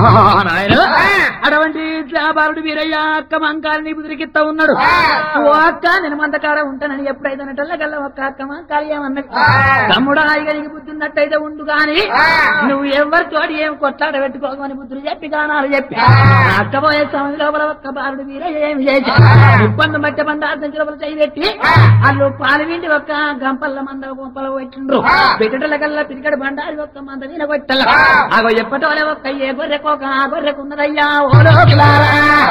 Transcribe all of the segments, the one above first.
నాయన అటువంటి బాలుడు వీరయ్య అక్క మంకాలని బుదిరికిత్తా ఉన్నాడు ఓ అక్క నేను మందకాడ ఉంటానని ఎప్పుడైతే అనటల్లగల్ల ఒక్క అక్క మంకాలి ఏమన్నది తమ్ముడా ఇక నీకు బుద్ధి ఉన్నట్టయితే ఉండు గాని నువ్వు ఎవరి తోటి ఏం కొట్లాడ పెట్టుకోమని బుద్ధులు చెప్పి గానాలు చెప్పి అక్క పోయే సమయం లోపల ఒక్క బాలుడు వీరయ్య ఏమి చేసి ఇబ్బంది మధ్య బండ లోపల చేయి పెట్టి వాళ్ళు పాలు విండి ఒక్క గంపల్ల మంద గంపల పెట్టిండ్రు పెట్టటల కల్లా పిరికడ బండారి ఒక్క మంద మీద కొట్టల అగో ఎప్పటోలే ఒక్క ఏ గొర్రెకోక ఆ గొర్రెకున్నదయ్యా ఓ లోకులారా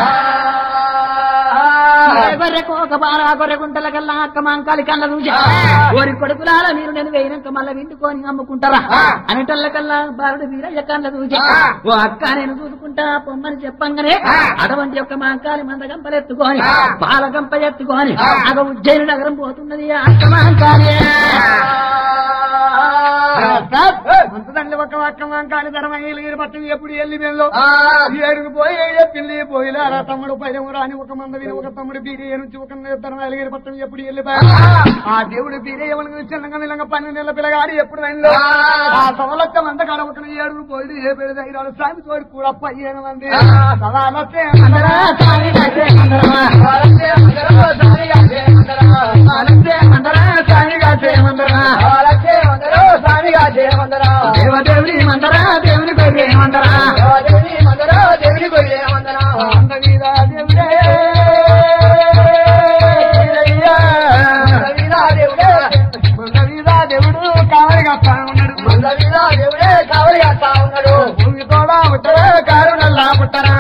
ఏ గొర్రెకోక బాల ఆ గొర్రెకుంటల కల్లా అక్క మాంకాలి కళ్ళ చూసి ఓరి కొడుకులారా మీరు నేను వేయినాక మళ్ళీ విండుకొని అమ్ముకుంటారా అనేటల్ల కల్లా బాలుడు వీరయ్య కళ్ళ చూసి ఓ అక్క నేను చూసుకుంటా పొమ్మని చెప్పంగానే అటువంటి యొక్క మాంకాలి మంద గంపలెత్తుకొని పాల గంప ఎత్తుకొని అగ ఉజ్జయిని నగరం పోతున్నది ఆ అక్క మాంకాలి మంతదండ్రి ఒక పక్క వంకాని ధర్మయ్యలు పట్టం ఎప్పుడు ఎల్లి వెళ్ళో ఏడుగు పోయి పిల్లి పోయిలారా తమ్ముడు పైన రాని ఒక మంద విని ఒక తమ్ముడు బీరయ్య నుంచి ఒక ధర్మయ్యలు పట్టం ఎప్పుడు వెళ్ళిపోయా ఆ దేవుడు బీరయ్య మనకు చిన్నగా విలంగా పన్నెండు నెలల పిల్లగాడి ఎప్పుడు వెళ్ళో ఆ సవలక్క మంద కాడ ఒక ఏడుగు పోయి ఏ పెడితే ఐదు స్వామి తోడు కూడా పదిహేను మంది సవాలొస్తే అందరా సామి కాసే అందరమా. అలసే అందరా సామి కాసే అందరమా. దేవదేవుని మందరా దేవుని కొయ్యే మందరా మంద మీద దేవుడే వీరయ్య. మంద మీద దేవుడు కావలి కట్టా ఉన్నాడు భూమి తోడా ఉత్తరే కారు నల్లా పుట్టరా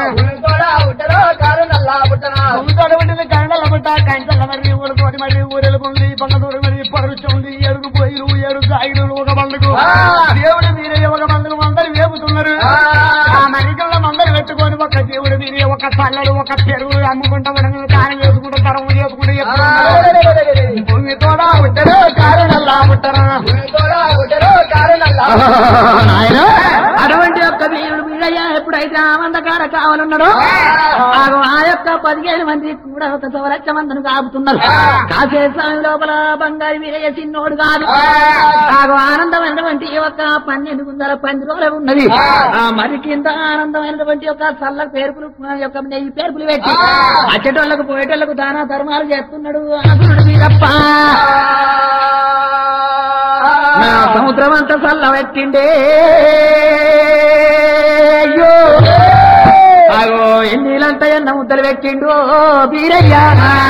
భూమి తోడ పుట్టింది కారు నల్ల పుట్ట కంచెల మరి ఊరుకోటి మరి ఊరెలు పొంది పంగదూరు మరి పరుచుంది ఎరుగు పోయిలు ఎరు సాయిలు ఒక బండుకు దేవుడు మీరే ఒక బండుకు మందరు వేపుతున్నారు ఆ మరికల్లో మందరు పెట్టుకొని ఒక దేవుడు మీరే ఒక చల్లడు ఒక పెరుగు అమ్ముకుంటా ఉండగా దానం వేసుకుంటూ తరము చేసుకుంటూ చెప్తున్నారు భూమి తోడా ఉత్తరే కారు నల్లా పుట్టరా నాయన అటువంటి యొక్క దేవుడు వీరయ్య ఎప్పుడైతే ఆ మందకాడ కావాలన్నాడో ఆగో ఆ యొక్క పదిహేను మంది కూడా ఒక సవలక్ష మందిని కాపుతున్నారు కాసే స్వామి లోపల బంగారు వీరయ్య చిన్నోడు కాదు ఆగో ఆనందమైనటువంటి ఒక పన్నెండు గుందల పంది రోజులు ఉన్నది ఆ మరి కింద ఆనందమైనటువంటి ఒక చల్ల పేర్పులు యొక్క నెయ్యి పేర్పులు పెట్టి అచ్చటోళ్లకు పోయేటోళ్లకు దాన ధర్మాలు చేస్తున్నాడు అసురుడు వీరప్ప నా సముద్రం అంతా చల్ల పెట్టిండే అయ్యో అగో ఎన్నిలంతా ఎన్న ముద్దలు పెట్టిండు బీరయ్యా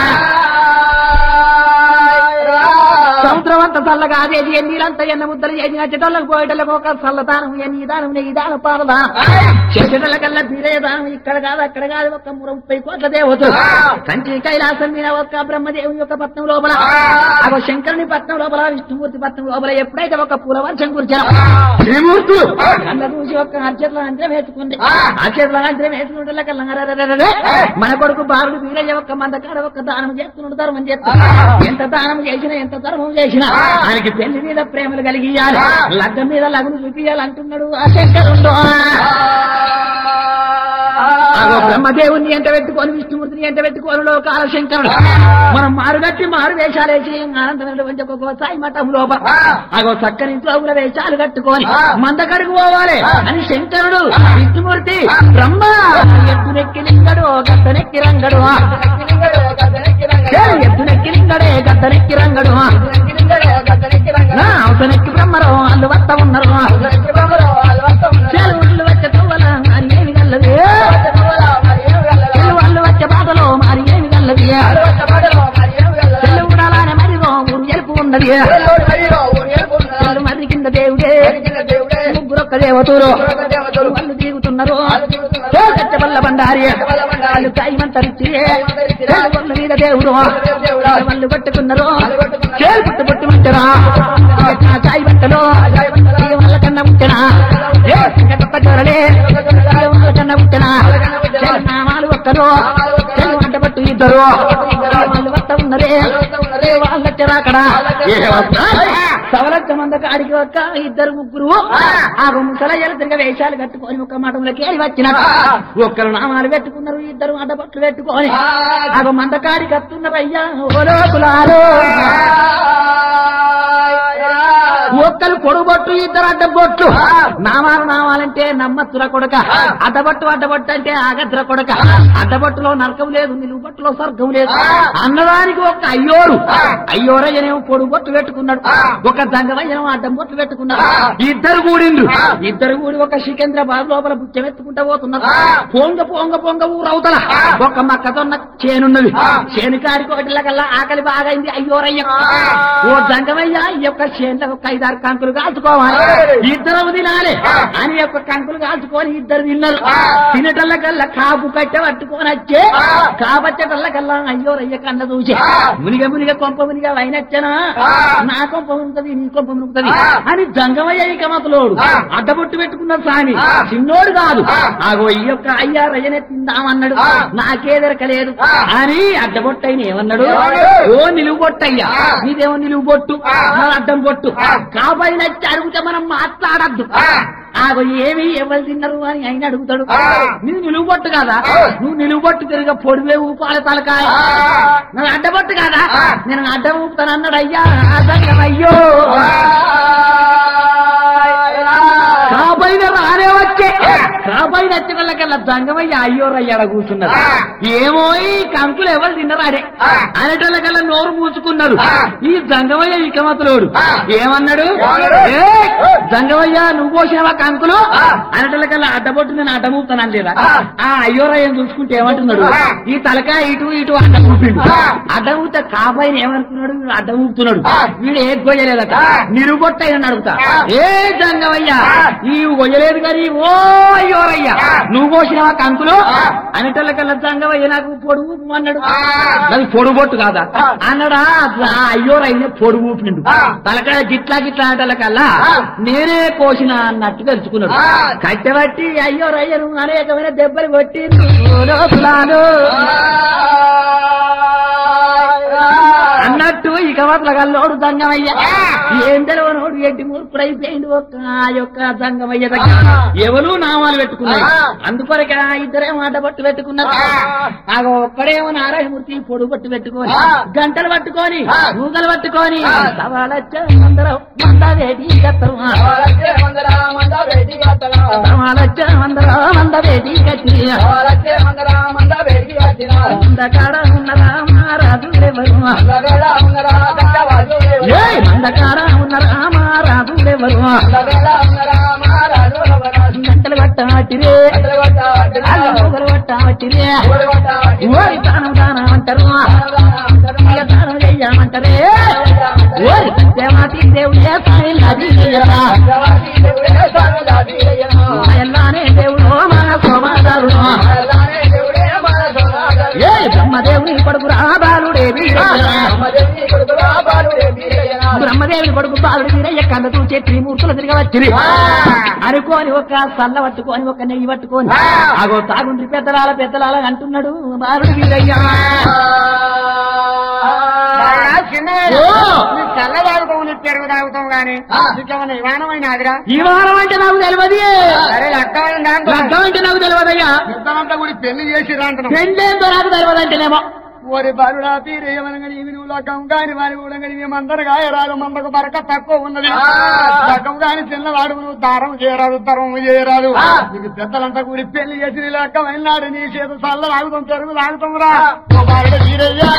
సముద్రం అంతా చల్లగా అదేది ఎన్నిలంతా ఎన్న ముద్దలు చేసి చెట్టోళ్ళకు పోయేటోళ్ళకు ఒక చల్లదానం ఎన్ని దానం నెయ్యి దానం పాలదా చెట్టల కల్లా బీరయ్య దానం ఇక్కడ కాదు అక్కడ కాదు ఒక ముర ముప్పై కోట్ల దేవతలు కంచి కైలాసం మీద ఒక బ్రహ్మదేవుని యొక్క పట్నం లోపల అగో శంకరుని పట్నం లోపల విష్ణుమూర్తి పట్నం లోపల ఎప్పుడైతే ఒక పూలవర్షం కురిచారు శ్రీమూర్తులు కళ్ళ చూసి ఒక అర్చట్ల అంతరం వేసుకుంది అర్చట్ల అంతరం వేసుకుంటే కల్లా మన కొడుకు బాలుడు వీరయ్య ఒక్క మందకాడ ఒక్క దానం చేస్తున్నాడు ధర్మం చేస్తున్నాడు ఎంత దానం చేసినా ఎంత ధర్మం చేసినా ఆయనకి పెళ్లి మీద ప్రేమలు కలిగియాలి లగ్గం మీద లగ్నం చూపియాలి అంటున్నాడు ఆ శంకరుడు అగో బ్రహ్మదేవుని ఎంట పెట్టుకొని విష్ణుమూర్తిని ఎంట పెట్టుకొని లోకాల శంకరుడు మనం మారుగట్టి మారు వేషాలు వేసి ఆనందమైనటువంటి ఒక సాయి మఠం లోపల అగో చక్కని చౌగుల వేషాలు కట్టుకొని మందకడుగు పోవాలి అని శంకరుడు విష్ణుమూర్తి బ్రహ్మ ఎత్తునెక్కి లింగడు గద్దనెక్కి రంగడు ఏ, ఎత్తునెక్కి లింగడే గద్దనెక్కి రంగడు నా అవతనెక్కి బ్రహ్మరు అల్లు వత్త ఉన్నారు చెరువుళ్ళు వచ్చే తవ్వల మరి ఏమి గల్లది చెరువు వచ్చే బాటలో మరి ఏమి గల్లది చెల్లు ఉండాలనే మరిగో ఊరు ఎరుపు ఉన్నది చెల్లు మరి కింద దేవుడే ముగ్గురొక్క దేవతూరు వాళ్ళు దిగుతున్నారు వల్ల బండారి వాళ్ళు కాయమంతరిచి వాళ్ళ మీద దేవుడు వాళ్ళు పట్టుకున్నారు చేలు పుట్టు పుట్టు ఉంటారా కాయి వంటలో వాళ్ళ కన్నా ఉంటనా గొప్ప చోరలే వాళ్ళ కన్నా ఉంటనా నామాలు ఒక్కరు చెల్లు వంట పట్టు ఇద్దరు వాళ్ళు వస్త ఉన్నరే వాళ్ళ అక్కడ సవలచ్చ మంద కాడికి ఒక్క ఇద్దరు ముగ్గురు ఆ ముసల తిరిగి వేషాలు కట్టుకొని ఒక మఠంలోకి వెళ్ళి వచ్చిన ఒక్కరు నామాలు పెట్టుకున్నారు ఇద్దరు అడ్డబట్లు పెట్టుకొని ఆ మంద కాడికి వస్తున్నారు అయ్యా ఓ లోకులారో ఒక్కరు పొడుబొట్టు ఇద్దరు అడ్డబొట్టు నామాలు నామాలంటే నమ్మత్తుర కొడక అడ్డబొట్టు అడ్డబొట్టు అంటే ఆగద్ర కొడక అడ్డబొట్టులో నరకం లేదు నిలువుబొట్టులో స్వర్గం లేదు అన్నదానికి ఒక అయ్యోరు అయ్యోరయ్యనేమో పొడుబొట్టు పెట్టుకున్నాడు ఒక దంగవయ్యనేమో అడ్డం బొట్టు పెట్టుకున్నాడు ఇద్దరు కూడిండ్రు ఇద్దరు కూడి ఒక సికింద్రాబాద్ లోపల బుచ్చం ఎత్తుకుంటా పోతున్నారు పొంగ పొంగ పొంగ ఊరవుతల ఒక మక్కతోన్న చేనున్నది చేను కాడికి ఒకటిలకల్లా ఆకలి బాగైంది అయ్యోరయ్య ఓ దంగమయ్య ఈ యొక్క చేనులో ఒక ఐదారు కంకులు కాల్చుకోవాలి ఇద్దరు తినాలి అని యొక్క కంకులు కాల్చుకొని ఇద్దరు తిన్నారు తినటల్లకల్లా కాపు కట్టె పట్టుకొని వచ్చే కాబట్టేటల్లకల్లా అయ్యోరయ్య కన్న చూసి మునిగ మునిగ కొంప మునిగ వైనచ్చనా నా కొంప మునుగుతుంది నీ కొంప మునుగుతుంది అని జంగమయ్య ఇక మతలోడు అడ్డబొట్టు పెట్టుకున్నాడు స్వామి చిన్నోడు కాదు ఆగో ఈ యొక్క అయ్యా రజనే తిందామన్నాడు నాకే దొరకలేదు అని అడ్డబొట్టు అయిన ఏమన్నాడు ఓ నిలువు బొట్టు అయ్యా నీదేమో నిలువు బొట్టు నా అడ్డం బొట్టు కాబట్టి నచ్చి అడిగితే మనం మాట్లాడద్దు ఆగో ఏమి ఎవరు తిన్నారు అని ఆయన అడుగుతాడు నువ్వు నిలువు బొట్టు కాదా నువ్వు నిలువు బొట్టు తిరిగి పొడివే ఊపాల తలకాయ నువ్వు అడ్డబొట్టు కాదా నేను అడ్డం ఊపుతాను అన్నాడు అయ్యా అయ్యో కాబోయిన రానే వచ్చే కాబోయిన వచ్చే వాళ్ళకల్లా దంగమయ్య అయ్యోరయ్యాడ కూర్చున్నారు ఏమో ఈ కంకులు ఎవరు తిన్నరాడే అనేటోళ్ళకల్లా నోరు మూసుకున్నారు ఈ దంగమయ్య ఇకమతులోడు ఏమన్నాడు ఏ దంగమయ్య నువ్వు పోసినవా కంకులు అనేటోళ్ళకల్లా అడ్డబొట్టు నేను అడ్డమూపుతాను లేదా ఆ అయ్యోరయ్యని చూసుకుంటే ఏమంటున్నాడు ఈ తలకాయ ఇటు ఇటు అడ్డమూపిండు అడ్డమూతే కాబోయిన ఏమనుకున్నాడు వీడు అడ్డమూపుతున్నాడు వీడు ఏ గొయ్యలేదట నిరుబొట్టయ్యని అడుగుతా ఏ జంగమయ్యా ఈ గొయ్యలేదు కానీ ఓ అయ్యోరయ్యా నువ్వు కోసినవా కంకులు అనేటోళ్ళకల్లా జంగమయ్య నాకు పొడుగు అన్నాడు అది పొడుగొట్టు కాదా అన్నాడా ఆ అయ్యోరయ్య పొడుగు ఊపిండు తలకాయ గిట్లా గిట్లా అనేటోళ్ళకల్లా నేనే కోసిన అన్నట్టు తెలుసుకున్నాడు కట్టెబట్టి అయ్యోరయ్యను అనేకమైన దెబ్బలు కొట్టిండు లోపలాను. అన్నట్టు ఇక మాత్రం గల్లోడు దంగమయ్య ఏం తెలవనోడు ఎడ్డి మూర్ఖుడైపోయింది ఒక్క ఆ యొక్క దంగమయ్య దగ్గర ఎవరు నామాలు పెట్టుకున్నారు అందుకొరక ఇద్దరే మాట పట్టు పెట్టుకున్నారు ఆగో ఒక్కడేమో నారాయణమూర్తి పొడుగు పట్టు పెట్టుకొని గంటలు పట్టుకొని మూగలు పట్టుకొని సవాలచ్చ మందరం మందవేటి కత్తరు సవాలచ్చ మందరం మందవేటి కట్టి మందకాడ ఉన్నరా మారాదు ఎవరు ఏ మందకాడ ఉన్నరా మారాదు ఎవరు గంటలు పట్టాటిరే అల్ల మూగలు పట్టాటిరే ఓరి దానం దానం అంటారు ఇక దానం చెయ్యమంటారే ఓరి సత్యమాతి దేవుడే సాయి నది ఎల్లానే దేవుడు మన సోమాదారుడు ఏ బ్రహ్మదేవుని కొడుకు రాబాలుడే బ్రహ్మదేవుని కొడుకు బాలుడు వీరయ్య కన్న చూచే త్రిమూర్తులు తిరిగి వచ్చి అనుకోని ఒక సల్ల పట్టుకొని ఒక నెయ్యి పట్టుకొని అగో తాగుండ్రి పెద్దలాల పెద్దలాల అంటున్నాడు బాలుడు వీరయ్య ఓ! చల్ల తాగుతాం నీకు పెరుగు తాగుతాం గాని నీకేమన్నా విమానమైన అదిరా ఈ వారం అంటే నాకు తెలియదు సరే లక్కమైందా లగ్గం అంటే నాకు తెలియదయ్యా యుద్ధమంతా కూడా పెళ్లి చేసి అంటున్నాం పెళ్ళేందో నాకు తెలియదంటేనేమో ఓరి బాలుడా తీరేయమనగని ఇవి నువ్వు లక్కం కాని వారి కూడా మేమందరు గాయరాదు మందకు బరక తక్కువ ఉన్నది లక్కం కాని చిన్నవాడు నువ్వు దారం చేయరాదు తరం చేయరాదు నీకు పెద్దలంతా కూడి పెళ్లి చేసి నీ లక్కం అయినాడు నీ చేత చల్ల తాగుతాం పెరుగు తాగుతాం రా ఓ బాలుడ తీరయ్యా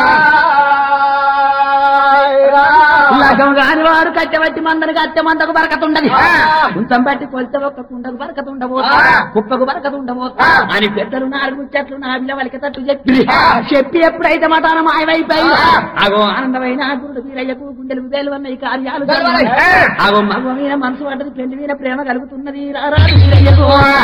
లగ్గం కాని వాడు కట్టెబట్టి మందని కట్టె మందకు బరకత ఉండదు ఉంతం బట్టి కొలితే ఒక్క కుండకు బరకత ఉండబోతు కుప్పకు బరకత ఉండబోతు అని పెద్దలు నాలుగు చెట్లు నా బిల్ల వలిక తట్టు చెప్పి చెప్పి ఎప్పుడైతే మతాన మాయమైపోయి అగో ఆనందమైన గురుడు వీరయ్యకు గుండెలు వేలువన్న ఈ కార్యాలు జరిగాయి. అగో మగ మీద మనసు పడ్డది పెళ్లి మీద ప్రేమ కలుగుతున్నది రారా వీరయ్యకు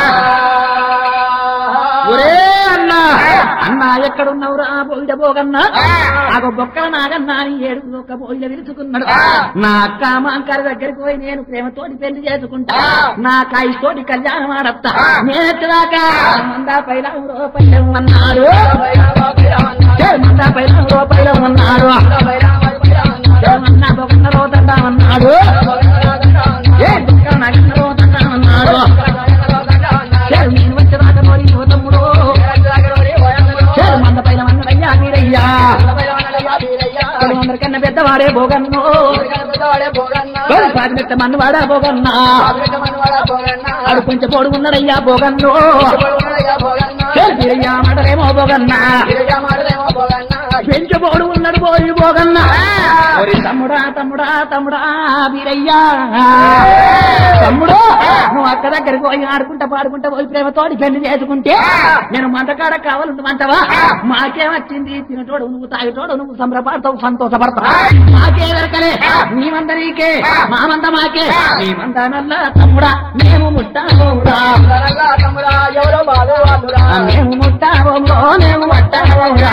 ఒరే అన్నా అన్నా ఎక్కడున్నావు రా పోయిడ పోగన్నా నాకు బొక్కల నాగన్నా అని ఏడు ఒక పోయిల విరుచుకున్నాడు నా అక్క మాంకారి దగ్గరికి పోయి నేను ప్రేమతోటి పెళ్లి చేసుకుంటా నా కాయితోటి కళ్యాణం ఆడత్తా నేనెత్తదాకా మందా పైన రూపాయలు అన్నాడు ఏ మందా పైన రూపాయలు అన్నాడు ఏ మన్నా బొక్కన రోదండా అన్నాడు ఏ బొక్క నగన్న రోదండా అన్నాడు ఏ నేను వచ్చేదాకా నోరి ఓ తమ్ముడు ఏ మంద పైన మన్నడయ్యా వీరయ్యా అందరికన్నా పెద్దవాడు పెద్దవాడే బోగన్నో ఓయ్ పాటి మెత్త మన్నవాడా బోగన్నా ఆడు కొంచెం పొడుగున్నాడయ్యా బోగన్నో వీరయ్యా మాటలేమో బోగన్నా పెంచబోడు ఉన్నాడు పోయి పోగన్నా ఓరి తమ్ముడా తమ్ముడా తమ్ముడా వీరయ్యా తమ్ముడు నువ్వు అక్క దగ్గరికి పోయి ఆడుకుంటా పాడుకుంటా పోయి ప్రేమతోటి పెళ్లి చేసుకుంటే నేను మంటకాడ కావాలంటావా మాకేమొచ్చింది తినటోడు నువ్వు తాగటోడు నువ్వు సంబరపడతావు సంతోషపడతావు మాకే వెరకలే నీ మంద నీకే మా మంద మాకే నీ మంద నల్ల తమ్ముడా మేము ముట్టామోరా ఎవరో బాధ వాళ్ళురా మేము ముట్టామోరా మేము మట్టామోరా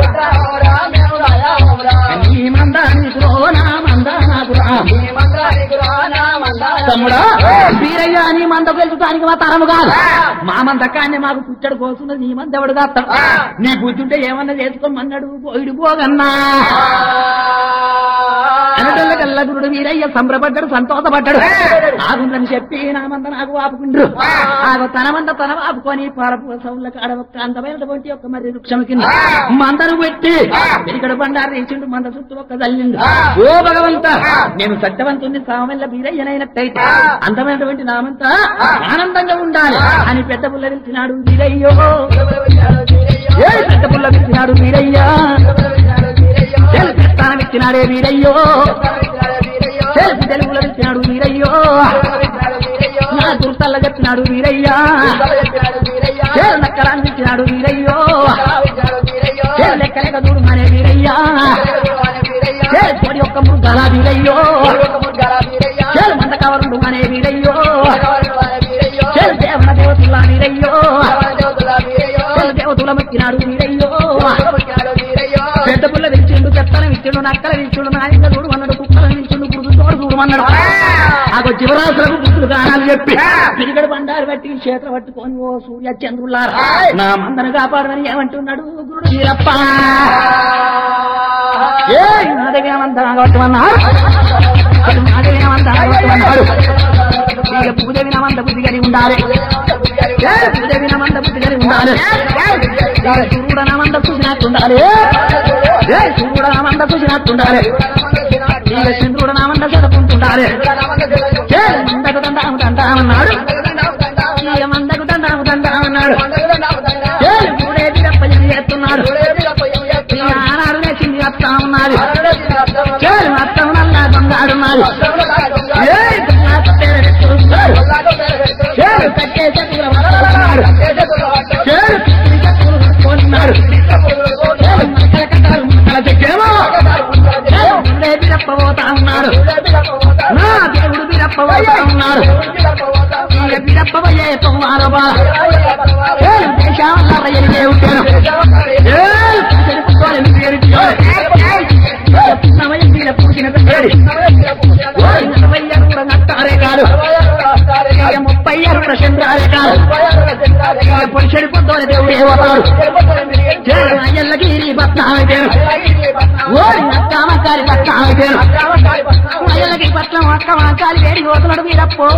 నీ మంద నీకురో నా మంద నాకురా తమ్ముడా వీరయ్య నీ మంద గెలుచుతానికి మా తరము కాదు మా మంద కానీ మాకు పుచ్చడు కోసున్నది నీ మంద ఎవడు కాస్తాడు నీ బుద్ధి ఉంటే ఏమన్నా చేసుకోమన్నాడు పోయిడు పోగన్నా అనటల్లకల్లా గురుడు వీరయ్య సంబరపడ్డాడు సంతోషపడ్డాడు ఆగుందని చెప్పి నా మంద నాకు వాపుకుండ్రు ఆగ తన మంద తన వాపుకొని పారపూసవుల కాడ ఒక్క అందమైనటువంటి ఒక మరి వృక్షం కింద మందను పెట్టి వెనుకడు బండారు రీచిండు మంద చుట్టూ ఒక్క జల్లిండు ఓ భగవంత నేను సత్యవంతుని సామెల్ల వీరయ్యనైనట్టయితే అందమైనటువంటి నామంతా ఆనందంగా ఉండాలి అని పెద్ద పుల్ల పిలిచినాడు వీరయ్యో ఏ పెద్ద పుల్ల పిలిచినాడు వీరయ్యా చెల్ పెత్తానం ఇచ్చినాడే వీరయ్యో చెల్ తెలుగులో ఇచ్చినాడు వీరయ్యో నా దుర్తల్ల చెప్పినాడు వీరయ్యా చెల్ నక్కరాన్ని ఇచ్చినాడు వీరయ్యో చెల్ లెక్క లెక్క చూడు మనే వీరయ్యా చెల్ పొడి ఒక్క ముద్దల వీరయ్యో చెల్ మంద కవరుడు మనే వీరయ్యో చెల్ దేవన దేవతుల వీరయ్యో చెల్ దేవతుల మెచ్చినాడు వీరయ్యో పెద్ద పుల్ల విచ్చిండు చెత్తన విచ్చిండు నక్కల విచ్చిండు నాయంగా చూడు అన్నాడు కుక్కల విచ్చిండు గురుడు తోడు చూడమన్నాడు నాకు జీవరాశులకు బుద్ధులు కానాలి చెప్పి పిరిగడు బండారు పట్టి చేతులు పట్టుకొని ఓ సూర్య చంద్రులారా నా మందను కాపాడమని ఏమంటున్నాడు గురుడు వీరప్ప ఏ నాదవేమంతా కొట్టమన్నాడు నాదవేమంతా కొట్టమన్నాడు ఇక పూజ వినమంత బుద్ధి కలిగి ఉండాలి ఏ పూజ వినమంత బుద్ధి కలిగి ఉండాలి చూడనమంత చూసినట్టుండాలి ఏ చూడనమంత చూసినట్టుండాలి ఇక చంద్రుడనమంత చదువుకుంటుండాలి ఏ మందకు దండాము దండామన్నాడు ఇక మందకు దండాము దండామన్నాడు ఏ మూడే తప్ప చేస్తున్నాడు ఇక ఆనాడు లేచింది వస్తా ఉన్నది ఏ మొత్తం నల్లా దొంగాడున్నాడు ఏ దొంగ పేరు చూస్తున్నాడు ఏ కట్టే చతుల వస్తున్నాడు చేరు పిచ్చిని చెప్పులు పట్టుకుంటున్నాడు. చేరు మక్కల కట్టాలు మక్కల చెక్కేమో. చేరు ముందే బిరప్పబోతా ఉన్నాడు. నా దేవుడు బిరప్పబోతా ఉన్నాడు. ఇక బిరప్పబోయే పొంగారు బాల. చేరు దేశాల ఎలిగే ఉంటాను. చేరు పూజని పుట్టుకోలేని పేరు తీయాలి. ఇక పున్నమయ్య మీద పూసిన పేరు. ఓయ్ నలభై అరువుల నట్టారే కాదు. ఇక ముప్పై అరువుల చంద్రారే కాదు. ఇక పొడిచెడి పొద్దున దేవుడే వస్తాడు. చేరు అయ్యల్లగిరి పట్నాలు పేరు. ఓరి అక్కమకారి పట్నాలు పేరు. అయ్యల్లగిరి పట్నం అక్కమకారి వేడి పోతున్నాడు వీరప్పో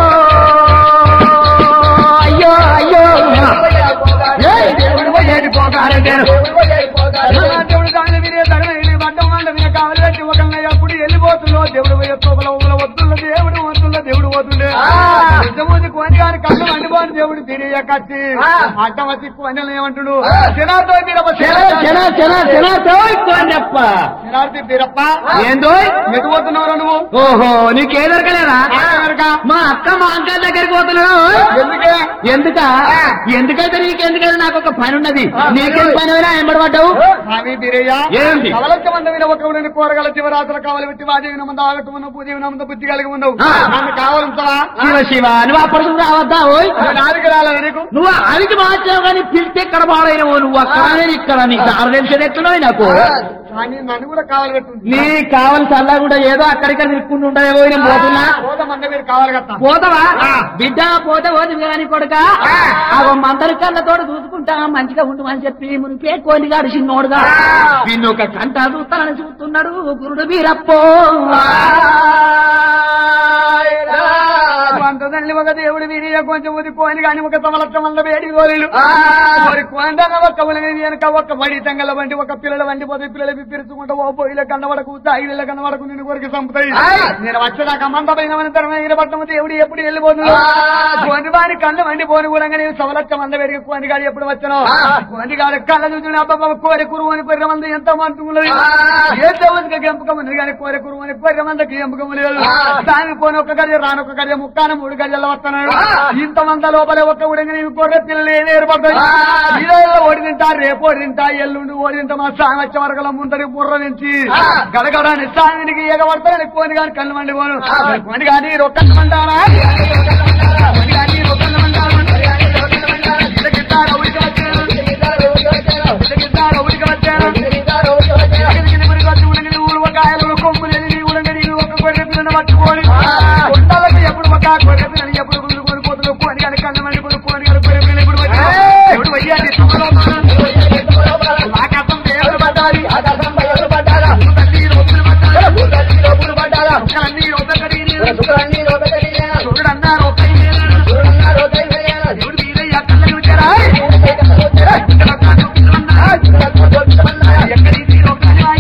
అయ్యో అయ్యో ఏయ్ దేవుడు పోయేటి పోతారే పేరు. దేవుడు దాని వినే తగలని బట్టం వంట విన కావాలి పెట్టి ఒకళ్ళ ఎప్పుడు వెళ్ళిపోతుందో దేవుడు పోయే తోపల ఊల వద్దుల దేవుడు వద్దుల దేవుడు పోతుండే నిజమూది కోని గారి కళ్ళు మండిపోని దేవుడు తిరిగి కచ్చి అడ్డం వచ్చి కోనెలు ఏమంటుడు జనార్దో బీరప్ప చెన చెన చెన చెన తోయ్ కోనప్ప. జనార్ది బీరప్ప ఏందోయ్ ఎటు పోతున్నావు నువ్వు ఓహో నీకే దొరకలేదా ఎవరికా? మా అక్క మా అక్క దగ్గరికి పోతున్నాడు ఎందుకే ఎందుక ఎందుకైతే నీకెందుకైతే నాకు ఒక పని ఉన్నది నీకేం పని అయినా ఎంబడబడ్డావు స్వామి బీరయ్య ఏంటి? కవలచ్చ మంద మీద ఒక ఉడిని కూరగాయల చివరాత్రులు కావాలి పెట్టి వాదేవి మంద ఆగట్టు ఉన్న పూజ నమ్మ బుద్ధి కలిగి ఉన్నావు ఆ. నన్ను కావాలంటావా శివ శివ నువ్వు అప్పుడు రావద్దా ఓయ్ నాలుగు రాలేదు నీకు నువ్వు అడిగి మార్చావు కానీ పిలిస్తే ఇక్కడ పాడైనవు నువ్వు అక్కడ నేను ఇక్కడ నీకు దారి తెలిసేది ఎట్లున్నావు నాకు కానీ నన్ను కూడా కావాలి పెట్టుంది నీ కావలసి అల్లా కూడా ఏదో అక్కడిక్కడ తిరుక్కుంటూ ఉంటాయేమో నేను పోతున్నా పోత మంద మీరు కావాలి కదా పోతావా బిడ్డ పోతే పోదు కానీ కొడుక అగో మందరి కళ్ళతోడు చూసుకుంటా మంచిగా ఉండు అని చెప్పి మునిపే కోలిగాడు చిన్నోడుగా నిన్ను ఒక కంట చూస్తానని చూస్తున్నాడు గురుడు వీరప్పో అంత తల్లి ఒక దేవుడు వీరియ కొంచెం ఉదికోని కానీ ఒక సమలక్ష మంద వేడి గోరీలు మరి కొండన ఒక్క ఉలగని వెనక ఒక్క మడి తెంగల వంటి ఒక పిల్లల వంటి పోతే పిల్లలు పిరుచుకుంటూ ఓ పొయ్యిల కన్నవడకు తాగిల కన్నవడకు నిన్ను కొరికి చంపుతాయి నేను వచ్చేదాకా మంద పైన తరమైన పట్టణం దేవుడు ఎప్పుడు వెళ్ళిపోతున్నాడు కొన్ని వారి కళ్ళు వండి పోని కూడా నేను సవలక్ష మంద వేడికి కొన్ని గాడు ఎప్పుడు వచ్చాను కొన్ని గాడు కళ్ళ చూసిన అబ్బాబా కోరి కురువు అని కొర్రె మంద ఎంత మంటున్నది ఏ దేవునికి గెంపకం ఉంది కానీ కోరి కురువు అని కొర్రె మందకి గెంపకం లేదు దానికి పోని ఒక గడియ రాని ఒక గడియ ముక్కాన మూడు గడియల్లో వస్తున్నాడు ఇంత మంద లోపలే ఒక్క ఉడంగి నీవు కొర్రె పిల్లలు ఏమి ఏర్పడతాయి ఈ రోజుల్లో ఓడి తింటా రేపు ఓడి తింటా ఎల్లుండి ఓడి తింటా మా సామె వచ్చే వరకల ముందరి బుర్ర నుంచి గడగడాన్ని సామినికి ఎగబడతాడు కోని గాని కళ్ళు మండి పోను కోని గాని రొక్కలు మంటారా కోని గాని రొక్కలు మంటారా ఇళ్ళకిస్తారా ఉడికి వచ్చాను ఇళ్ళకిస్తారా ఉడికి వచ్చాను ఎగిరిగిరి మురికి వచ్చి ఉడిగిరి ఊరు ఒక ఆయనలో కొమ్ము లేని నీ ఉడంగ నీవు ఒక గొర్రె పిల్లని పట్టుకొని కొండలకు ఎప్పుడు ఒక గొర్రె పిల్లని ఎప్పుడు గుంజుకొని పోతున్నావు కోని గాని కళ్ళు మండి పోను కోని గాని గొర్రె పిల్లని ఎప్పుడు వచ్చాను ఎప్పుడు వయ్యాలి ఆకాశం దేవుడు పడ్డాలి తల్లి రోజులు పడ్డాలి అన్ని ఒకటి చూడు అన్నారు ఒక దేవుడు వీరయ్య కళ్ళని వచ్చారా ఎక్కడి తీరు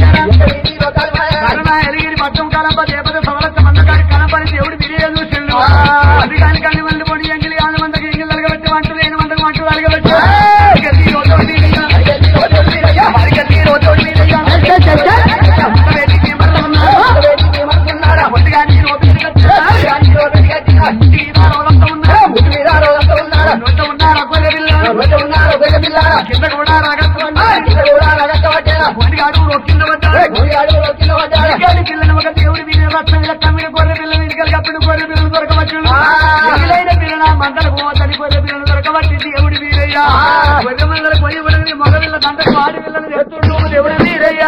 కరుణ ఎలిగిరి పట్టం కలంప దేపద సవలత మందకాడి కలంపని దేవుడు విరియ చూసిండు అది కాని కన్ని మంది పొడి ఎంగిలి ఆన మందకి ఎంగిలి అలగబెట్టి వంట లేని మందకు వంటలు అలగబెట్టి ఇక తీరు తోటి వీరయ్య. మరిక తీరు తోటి వీరయ్య. అంత వేదిక ఏమన్నా ఉన్నారా? ఒంటిగా నీరు ఓపిక వచ్చారా? ఇంటికి దారోలంతా ఉన్నారా? నోట ఉన్నారా గొర్రె పిల్ల? కింద కూడా రాగట్టుకున్నా ఒంటిగాడు కింద పడ్డాడు ఇంకేది పిల్లని ఒక దేవుడి వీరి రక్షణ కమ్మిన గొర్రె పిల్లని ఇంటికి అప్పుడు గొర్రె పిల్లలు దొరకవచ్చు మిగిలైన పిల్లల మందలకు పోతని గొర్రె పిల్లలు దొరకబట్టి దేవుడి వీరయ్యా గొర్రె మందల కొయ్యి పడని మగ పిల్ల దండకు ఆడి పిల్లని తెస్తుండు దేవుడి వీరయ్యా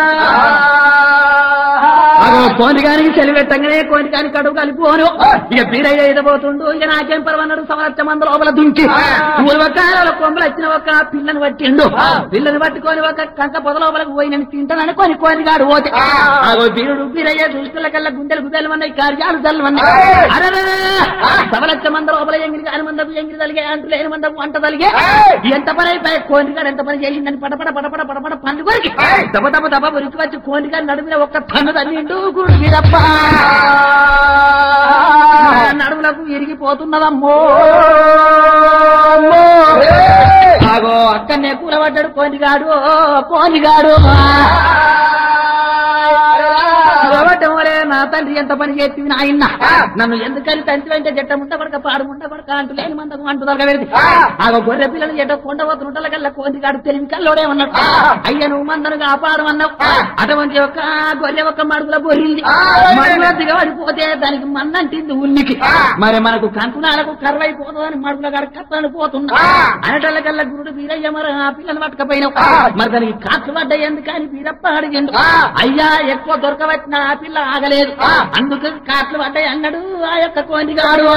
కోనికానికి చెలివెట్టంగానే కోనికాని కడుపు కలిపోను ఇక బీరయ్య ఎదబోతుండు ఇక నాకేం పర్వన్నాడు సంవత్సర మంది లోపల దుంకి పూర్వకాలంలో కొమ్మలు వచ్చిన ఒక పిల్లని పట్టిండు పిల్లని పట్టుకొని ఒక కంక పొద లోపలికి పోయి నేను తింటానని కొని కోనిగాడు పోతే ఆగో బీరుడు బీరయ్య దృష్టిల కల్లా గుండెలు గుండెలు ఉన్నాయి కార్యాలు చల్లమన్నాయి అరే సవలక్ష మంది లోపల ఎంగిరి కాని మందపు ఎంగిరి తలిగే అంటు లేని మందపు వంట తలిగే ఎంత పని అయిపోయి కోనిగాడు ఎంత పని చేసిందని పడపడ పడపడ పడపడ పండు కొరికి దెబ్బ దెబ్బ దెబ్బ ఉరికి వచ్చి కోనిగాడు నడుమిన ఒక్క తన్ను తన్నిండు గుడు వీరప్ప నడుములకు ఇరిగిపోతున్నదమ్మో అమ్మో. ఆగో అక్కడనే కూలబడ్డాడు కోనిగాడు కోనిగాడు కూలబడ్డమోలే నా తండ్రి ఎంత పని చేసి నాయన నన్ను ఎందుకని తండ్రి వెంట జట్ట ముంట పడక పాడు ముంట పడక అంటూ లేని మందకు అంటూ దొరక పెడితే ఆగో గొర్రె పిల్లలు ఎట కొండ పోతుంటల కల్లా కోనిగాడు తెలివి కల్లోడే ఉన్నాడు అయ్య నువ్వు మందను కాపాడు అన్నావు అటువంటి ఒక గొర్రె ఒక మడుగుల బొర్రింది మడుగుల దిగబడిపోతే దానికి మన్నంటింది ఉల్లికి మరి మనకు కంకునాలకు కర్రైపోతుందని మడుగుల కాడ కత్తని పోతున్నా అనటల కల్లా గురుడు వీరయ్య మరి ఆ పిల్లని పట్టకపోయినావు మరి దానికి కాట్లు పడ్డాయి ఎందుకని వీరప్ప అడిగిండు అయ్యా ఎక్కువ దొరకబట్టిన ఆ పిల్ల ఆగలేదు అందుకు కాట్లు పడ్డాయి అన్నాడు ఆ యొక్క కోనిగాడు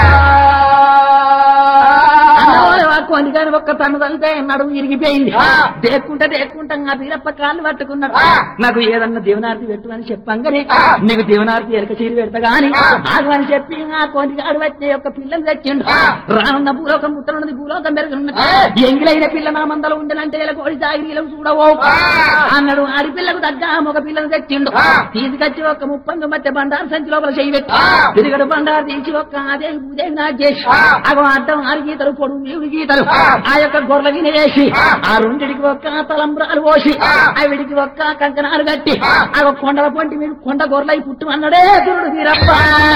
అన్నవాడు ఆ కోనిగాని ఒక్క తను తలితే నడుము ఇరిగిపోయింది దేక్కుంటే దేక్కుంటా ఆ వీరప్ప కాళ్ళు పట్టుకున్నాడు నాకు ఏదన్నా దేవనార్తి పెట్టమని చెప్పంగానే నీకు దేవనార్తి ఎరక చీరి పెడతా గాని ఆగమని చెప్పి ఆ కోనిగాడు వచ్చే యొక్క పిల్లని తెచ్చిండు రానున్న భూలోకం ముత్తనున్నది భూలోకం పెరుగుతున్నది ఎంగిలైన పిల్ల నా మందలో ఉండనంటే ఇలా కోడి జాగిరీలకు చూడవో అన్నాడు ఆడి పిల్లకు తగ్గ మగ పిల్లని తెచ్చిండు తీసుకొచ్చి ఒక ముప్పందు మధ్య బండారు సంచి లోపల చేయి పెట్టి తిరిగడు బండారు తీసి ఒక అదే ఉదే నా చేసి అగో అడ్డం ఆరు గీతలు పొడుగు నీవుడి గీతలు ఆ యొక్క గొర్రెల గిన్నె వేసి ఆ రెండిటికి ఒక్క తలంబ్రాలు పోసి ఆవిడికి ఒక్క కంకణాలు కట్టి ఆ ఒక కొండల పొంటి మీరు కొండ గొర్రెలై పుట్టు అన్నాడే గురుడు వీరప్ప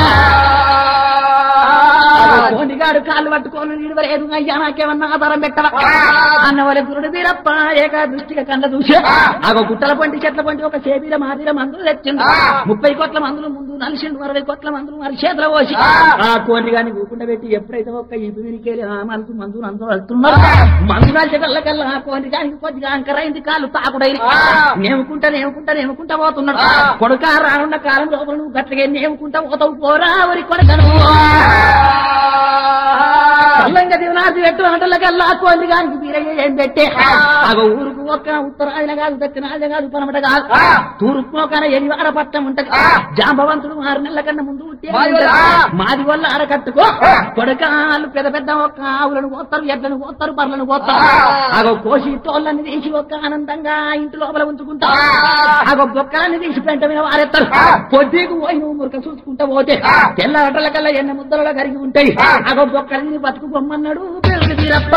కోనిగాడు కాళ్ళు పట్టుకోను నిడవలేదు అయ్యా నాకేమన్నా ఆధారం పెట్టవా అన్న వాళ్ళ గురుడు వీరప్ప ఏక దృష్టిగా కళ్ళ చూసి ఆగో గుట్టల పంటి చెట్ల పంటి ఒక చేబీల మాదిర మందులు తెచ్చిండు ముప్పై కోట్ల మందులు ముందు నలిసిండు అరవై కోట్ల మందులు మరి చేతిలో పోసి ఆ కోటి గాని ఊకుండా పెట్టి ఎప్పుడైతే ఒక్క ఇపు వినికేలి ఆ మనసు మందులు అందరూ వెళ్తున్నారు మందు నలిచగల్ల కల్లా ఆ కోటి గానికి కొద్దిగా అంకరైంది కాళ్ళు తాకుడైంది నేముకుంటా నేముకుంటా నేముకుంటా పోతున్నాడు కొడుక రానున్న కాలం లోపల నువ్వు గట్లగా నేముకుంటా పోతావు పోరా వరి కొడకను చల్లంగా దివనాసి పెట్టు ఆటలకల్లా కోంది గానికి వీరయ్య ఏం పెట్టే అగ ఊరుకు ఒక్క ఉత్తరాయన కాదు దక్షిణాయన కాదు పనమట కాదు తూర్పు మొక్కన ఎనివాడ పట్టం ఉంటది జాంబవంతుడు ఆరు నెలల కన్నా ముందు పుట్టే ఉంటది. మాది వల్ల అరకట్టుకో కొడకాలు పెద్ద పెద్ద ఒక్క ఆవులను కోస్తారు ఎడ్లను కోస్తారు బర్లను కోస్తారు అగో కోసి తోళ్ళని తీసి ఒక్క ఆనందంగా ఇంటి లోపల ఉంచుకుంటా అగో బొక్కలన్నీ తీసి పెంట మీద వారెత్తారు పొద్దుకు పోయి నువ్వు మురక చూసుకుంటా పోతే తెల్ల అటల కల్లా ఎన్న ముద్దలలో కరిగి ఉంటాయి అగో బొక్కలని బతుకు బొమ్మన్నాడు పెరుగు తీరప్ప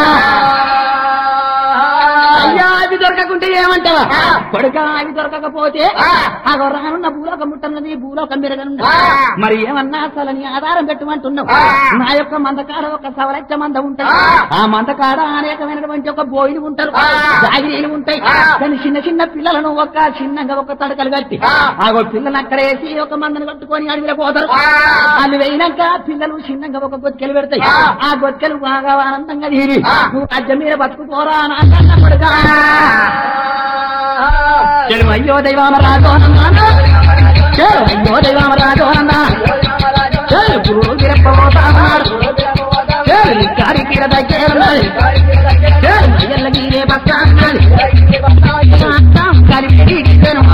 అయ్యా అవి దొరకకుంటే ఏమంటావా కొడుక అవి దొరకకపోతే అగో రానున్న భూలోకం ముట్టన్నది భూలోకం పెరగనుంది మరి ఏమన్నా అసలు నీ ఆధారం పెట్టమంటున్నావు నా యొక్క మందకాడ ఒక సవలచ్చ మంద ఉంటది ఆ మందకాడ అనేకమైనటువంటి ఒక బోయిలు ఉంటారు జాగిరీలు ఉంటాయి కానీ చిన్న చిన్న పిల్లలను ఒక చిన్నగా ఒక తడకలు కట్టి ఆగో పిల్లలు అక్కడ వేసి ఒక మందను కట్టుకొని అడవిలో పోతారు వాళ్ళు వేయినాక పిల్లలు చిన్నగా ఒక గొత్కెలు పెడతాయి ఆ గొత్కెలు బాగా ఆనందంగా తీరి నువ్వు రాజ్యం మీద బతుకుపోరా అని అన్న కొడుకా చెడు అయ్యో దైవామ రాజోనంద చెడు అయ్యో దైవామ రాజోనంద చెడు పురుగు గిరప్పబోతామన్నాడు చెడు నిక్కారి కీర దగ్గరున్నది చెడు మయ్యల్ల గీరే పక్క అన్నది అర్థం కలిపి చెడు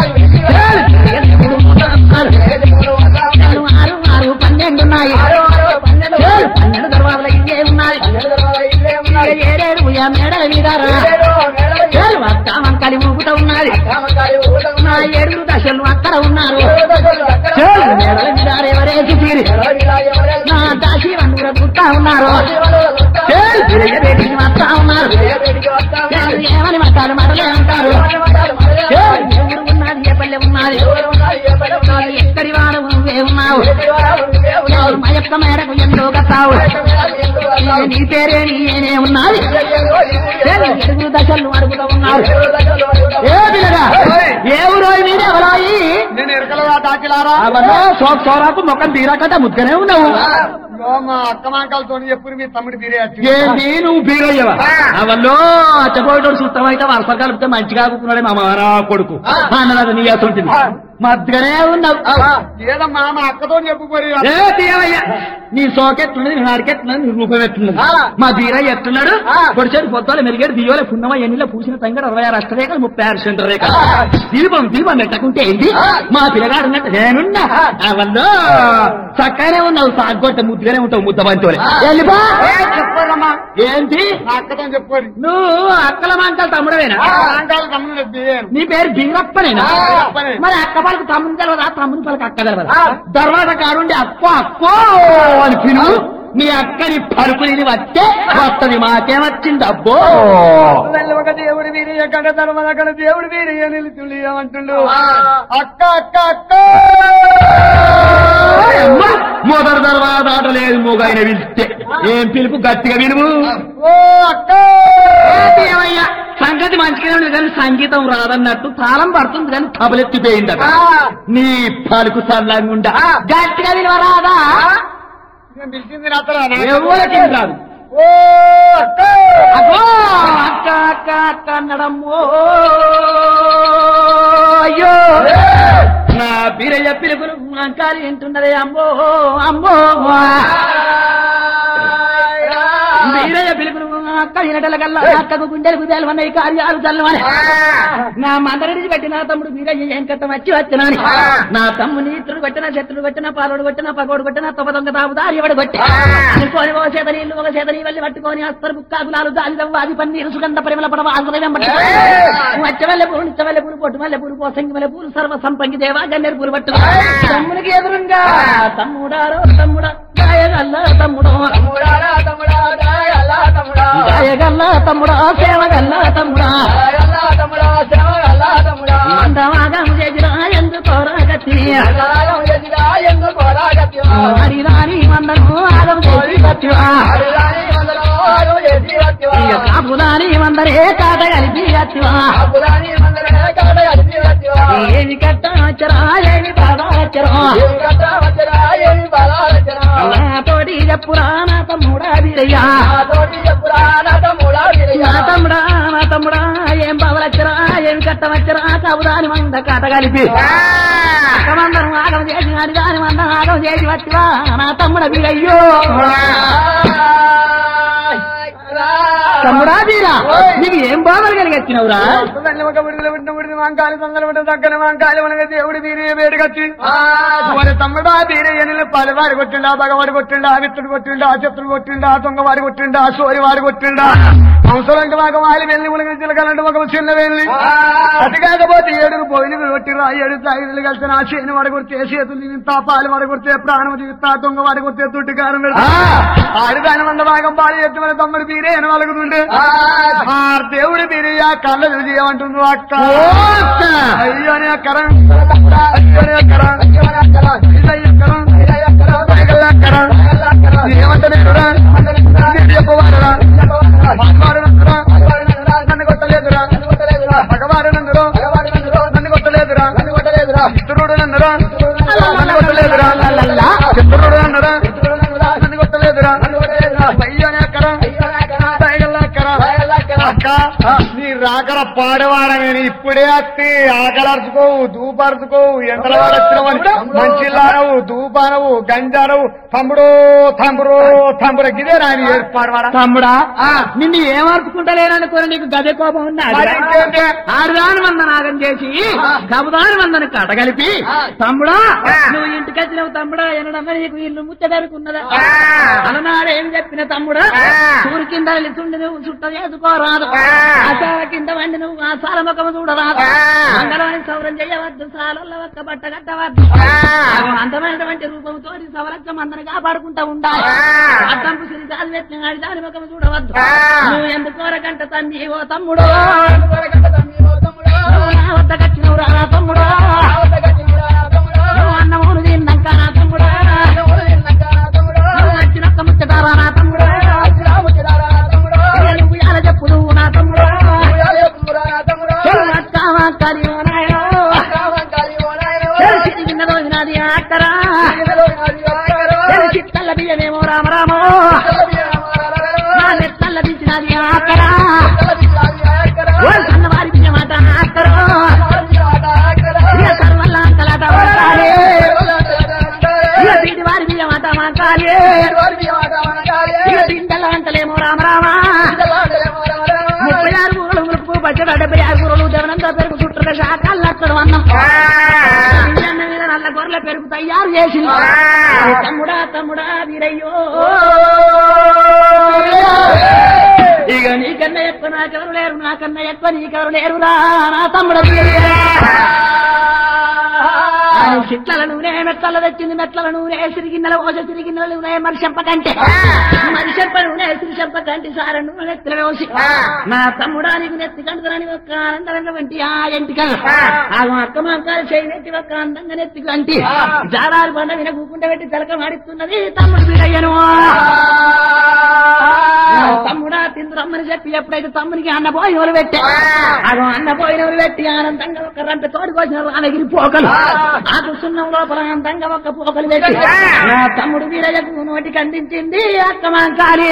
చెడు ఆరు ఆరు పన్నెండు ఉన్నాయి చెడు పన్నెండు తర్వాత ఇంకే ఉన్నాయి ఏడేడు ఉయ్యా మేడల మీదారా చెడు అక్క వంకలి ఊపుతా ఉన్నది నా ఏడుగురు దశలు అక్కడ ఉన్నారు చెడు మేడల మీద ఎవరేసి తీరి నా దాసి వండుర గుట్టా ఉన్నారు చెడు తిరగబెట్టి వస్తా ఉన్నారు చెడు ఏమని మతాలు మరలే అంటారు చెడు ఎవరు ఉన్నది ఏ పల్లె ఉన్నది ఎక్కడి వాడు నువ్వే ఉన్నావు చెడు మా యొక్క మేడకు ఎంతో గతావు నీ పేరే నీనే ఉన్నది చెడు ఎడుగురు దశలు అడుగుతూ ఉన్నారు ఏ పిల్లగా ఏ ఊరోయి మీద ఎవరాయి నేను ఎరకలుగా దాచిలారా అవన్నీ సోక్ సోరాకు మొక్కలు తీరాకట ముద్దనే ఉన్నావు ఇగో మా అక్క మాంకాలతో చెప్పుడు మీ తమ్ముడు మీరే వచ్చి ఏంటి నువ్వు బీరయ్యవా అవల్లో అచ్చపోయేటోడు చూస్తామైతే వరసలు కలిపితే మంచిగా ఆగుతున్నాడే మా మారా కొడుకు అన్నది నీ అసంటుంది మధ్యనే ఉన్నావు ఏదమ్మా మా అక్కతో చెప్పుకోరి ఏ తీయవయ్యా నీ సోకెట్లున్నది నీ నాడికెట్లున్నది నీ రూపం ఎట్లున్నది మా బీరయ్య ఎట్లున్నాడు పొడిచేడు పొద్దులు మెరిగాడు దియోలే పున్నమ ఎన్నిలో పూసిన తంగడు అరవై ఆరు అష్టరేఖలు ముప్పై ఆరు సెంటర్ రేఖ దీపం దీపం పెట్టకుంటే ఏంటి మా పిల్లగాడు ఉన్నట్టు నేనున్నా అవల్లో చక్కగానే ఉన్నావు సాగొట్ట ముద్దుగానే ఉంటావు ముద్ద బంతోలే వెళ్ళిపో చెప్పారమ్మా ఏంటి మా అక్కతో చెప్పుకోరి నువ్వు అక్కల మంటలు తమ్ముడవేనా మాంకాలు తమ్ముడు బియ్యాను నీ పేరు బీరప్పనేనా ఆ, అప్పనే. మరి అక్క పలకు తమ్ముని తెలవదా తమ్ముని పలకు అక్క తెలవదా తర్వాత కాడుండి అక్కో అక్కో అని పిలువు నీ అక్కని పలుకుని వస్తే వస్తది మాకేమొచ్చింది అబ్బో తల్లి ఒక దేవుడు వీరి ఎక్కడ ధర్మం అక్కడ దేవుడు వీరి నిలుచుండి ఏమంటుండు అక్క అక్క అక్క అమ్మ, మొదటి తర్వాత ఆట లేదు మూగైన పిలిస్తే ఏం పిలుపు గట్టిగా విలువు ఓ అక్క ఏమయ్యా సంగతి మంచిగానే ఉంది కానీ సంగీతం రాదన్నట్టు తాళం పడుతుంది కానీ తబలెత్తిపోయిందట నీ పలుకు సల్లంగుండా గట్టిగా విలువ రాదా నేను పిలిచింది రాత్రా ఎవరికి రాదు ఓ అక్క అగో అక్క అక్క అక్క అన్నడమ్మో అయ్యో నా బీరయ్య పిలుపులు అంకాలి వింటున్నదే అమ్మో అమ్మో బీరయ్య పిలుపులు అక్క వినటల కల్లా అక్కకు గుండెలకు తెలవన్నాయి కార్యాలు తెల్లవని నా మందరిని పెట్టిన తమ్ముడు బీరయ్య ఏం కట్ట వచ్చి వచ్చినాని నా తమ్ముని ఇతరుడు పెట్టిన శత్రుడు పెట్టిన పాలోడు పెట్టిన పగోడు పెట్టిన తొప్ప దొంగ తాపుదారి ఎవడు కొట్టి అనుకోని ఒక చేత నీళ్లు ఒక చేత నీ వెళ్ళి పట్టుకొని అస్తరు బుక్కాకులాలు దాని దవ్వాది పన్నీరు సుగంధ పరిమళ పడవ ఆశ్రయం వచ్చవల్ల పూలు నిచ్చవల్ల పూలు పొట్టు మల్లె పూలు పోసంగి మల్లె పూలు సర్వ సంపంగి దేవా గన్నేరు పూలు పట్టు తమ్మునికి ఎదురుగా తమ్ముడారో తమ్ముడా గాయగల్ల తమ్ముడో తమ్ముడారా తమ్ముడా దాయల్లా తమ్ముడా గాయగల్ల తమ్ముడా సేవగల్ల తమ్ముడా దాయల్లా తమ్ముడా సేవగల్లా తమ్ముడా మందవాగం చేసిరా ఎందుకోరా గతి దాయం ఎదిగా ఎందు కోరాగత్యో హరి రాని మందను ఆగం చేసి గతివా అరుదాని వందలో ఆరు ఎది రత్యో ఇక కాపుదాని మందరే కాట కలిపి గతివా అపురాని వందలే కాడ ఎది రత్యో ఏమి కట్ట వచ్చరా ఏమి బాధ వచ్చరా ఏమి కట్ట వచ్చరా ఏమి బల వచ్చరా నా తోటి చెప్పురా నా తమ్ముడా వీరయ్యా నా తోటి చెప్పురా నా తమ్ముడా నా విరయ్యా తమ్ముడా నా తమ్ముడా ఏం బాధలచ్చరా ఏమి కట్ట వచ్చరా కబుదాని మంద కట కలిపి అక్కమందరం ఆగం చేసి అని దాని మందం ఆగం చేసి వచ్చివా నా తమ్ముడ వీరయ్యో తమ్ముడా వీరా నీకు ఏం బాధలు కలిగచ్చినవురా వస్తుందండి ఒక విడుదల విడిన విడిది వంకాలి తొందర విడిన దగ్గర వంకాలి మనకి దేవుడి బీరే వేడిగచ్చి మరి తమ్ముడా బీరే ఎనిలు పాలు వాడి కొట్టిండా బగవాడి కొట్టిండా విత్తుడు కొట్టిండా చెత్తుడు కొట్టిండా దొంగ వాడి కొట్టిండా సోరి వాడి కొట్టిండా అవసరంకి మాకు వాలి వెళ్ళి ఉలగ చిలకలంటే ఒక చిన్న వెళ్ళి అది కాకపోతే ఏడుగు పోయిన కొట్టిరా ఏడు తాగిలు కలిసి నా చేను వాడి కొడితే చేతులు తింటా పాలు వాడి కొడితే ప్రాణం దిగుతా దొంగ వాడి కొడితే తుట్టి కారం పెడతా ఆడి దాని మంద భాగం పాలు ఎత్తి మన తమ్ముడు బీరే అని వలుగుతుండే ఆ దేవుడి బీరే ఆ కళ్ళ చూసి ఏమంటుందో అక్క అయ్యో నీ అక్కరా అయ్యో నీ అక్కరా ఇదయ్య అక్కరా పైగల్ల అక్కరా ఏమంటే చెప్పవాడరా మగవాడునందురా నన్ను కొట్టలేదురా మగవాడునందురు నన్ను కొట్టలేదురా చిత్రుడు నన్నురా నన్ను కొట్టలేదురా చిత్రుడు నన్నురా నన్ను కొట్టలేదురా అయ్యోనే అక్కరా పైగల్ల అక్కరా అక్క నీ రాకర పాడవాడ నేను ఇప్పుడే అత్తి ఆకలర్చుకోవు దూపరుచుకోవు ఎండల వాడచ్చినవని మంచిలానవు దూపానవు గంజానవు తమ్ముడు తమ్ముడు తమ్ముడు గిదే రాని పాడవాడ తమ్ముడా నిన్ను ఏమర్చుకుంటలేననుకోని నీకు గదే కోపం ఉన్నాడు మరి ఇంకేంటి? ఆరుదాని మంద నాగం చేసి కబుదాని మందని కటగలిపి తమ్ముడా నువ్వు ఇంటికి వచ్చినావు తమ్ముడా ఎనడమ్మ నీకు ఇల్లు ముచ్చటరుకున్నదా అలనాడు ఏం చెప్పిన తమ్ముడా సూరు కింద నిలుచుండి నువ్వు చుట్ట చేసుకోరాదు ఆశాల కింద వండి నువ్వు ఆ సాల ముఖము చూడరాదు మంగళవాణి సౌరం చేయవద్దు సాలల్ల ఒక్క బట్ట కట్టవద్దు అందమైనటువంటి రూపంతో సవరత్వం అందరిని కాపాడుకుంటా ఉండాలి అడ్డంపు సిరి కాదు పెట్టిన వాడి దాని ముఖము చూడవద్దు నువ్వు ఎందుకోరకంట తండ్రి ఓ తమ్ముడు నువ్వు నా వద్దకు వచ్చినవు రా తమ్ముడు నువ్వు అన్నమూలు తిన్నాక నా తమ్ముడు నువ్వు వచ్చినక్క ముచ్చటారా నా తమ్ముడు నువ్వు ఎలా చెప్పుడు నా తమ్ముడు చెల్లు అక్కావా కరి ఓ నాయనో. చెల్లు చిరిగిన రోజు నాది అక్కరా చెల్లు చిత్తల్ల బియ్యమేమో రామరామో నా నెత్తల్ల దించినది అక్కరా ఓ సన్నవారి బియ్యమాట అక్కరో ఇక సర్వల్ల అంకలాట వంకాలి ఇక తీటి వారి బియ్యమాట వంకాలి ఇక తిండల వంటలేమో రామరామా ముప్పై ఆరు ఊరలు ములుపు పచ్చడి డెబ్బై ఆరు ఊరలు దేవనంతా పెరుగు చుట్టూ శాఖలు అక్కడ అన్నం బియ్యన్న మీద నల్ల గొర్రెల పెరుగు తయారు చేసింది అది తమ్ముడా తమ్ముడా వీరయ్యో ఇక నీకన్నా ఎక్కువ నాకెవరు లేరు నాకన్నా ఎక్కువ నీకెవరు లేరురా నా తమ్ముడు చిట్ల నూనె మెట్ల తెచ్చింది మెట్ల నూనె సిరిగిన్నెల ఓస సిరిగిన్నెల నూనె మరిశంప కంటే మరిశంప నూనె సిరిశంప కంటి సార నూనె నెత్తిన వేసి నా తమ్ముడా నీకు నెత్తి కంటుదని ఒక్క ఆనందమైనటువంటి ఆ ఎంటిక ఆ అక్క మాకాలు చేయి నెత్తి ఒక్క అందంగా నెత్తి కంటి జారాలు బండ విన కూకుంట పెట్టి తలక మాడిస్తున్నది తమ్ముడు వీరయ్యను నా తమ్ముడా తిందురమ్మని చెప్పి ఎప్పుడైతే తమ్మునికి అన్న పోయినవరు పెట్టి అదో అన్న పోయినవరు పెట్టి ఆనందంగా ఒక రంట తోడు కోసిన రామగిరి పోకలు ఆ సున్నం లోపల ఆనందంగా ఒక పోకలు పెట్టి నా తమ్ముడు వీరయ్యకు నోటికి అందించింది అక్క మాంకాలి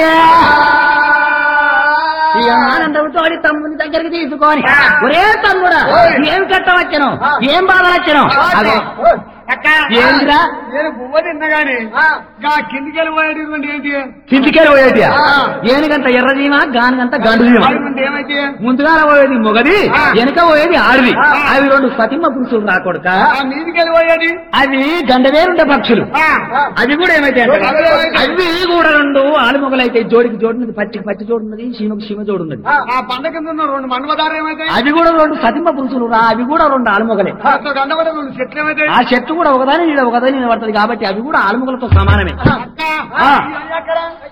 ఈ ఆనందం తోడి తమ్ముని దగ్గరికి తీసుకొని ఒరే తమ్ముడా ఏం కట్ట వచ్చను ఏం బాధ వచ్చను అదే ఏంటిరా నేను బువ్వ తిన్నగాని గా కిందికి వెళ్ళిపోయేటువంటి ఏంటి చింతికేరు పోయేది ఏనుగంత ఎర్రజీమా గానుగంత గండు జీమా వాడి ముందు ఏమైతే ముందుగా పోయేది మొగది వెనక పోయేది ఆడిది అవి రెండు సతిమ పురుషులు నా కొడుక ఆ మీదికి వెళ్ళిపోయేది అవి గండవేరుండే పక్షులు అవి కూడా ఏమైతే అవి కూడా రెండు ఆలుమొగలైతే జోడికి జోడున్నది పచ్చికి పచ్చి జోడున్నది సీమకు సీమ జోడున్నది ఆ పండ కింద ఉన్న రెండు మన్మదారు ఏమైతే అవి కూడా రెండు సతిమ పురుషులు రా అవి కూడా రెండు ఆలుమొగలే గండపడ రెండు చెట్లు ఏమైతే ఆ చెట్టు కూడా ఒకదాని నీడ ఒకదాని నిలబడుతుంది కాబట్టి అవి కూడా ఆలుమొగలతో సమానమే అక్క ఆ. అయ్యో, అయ్యక్కరా.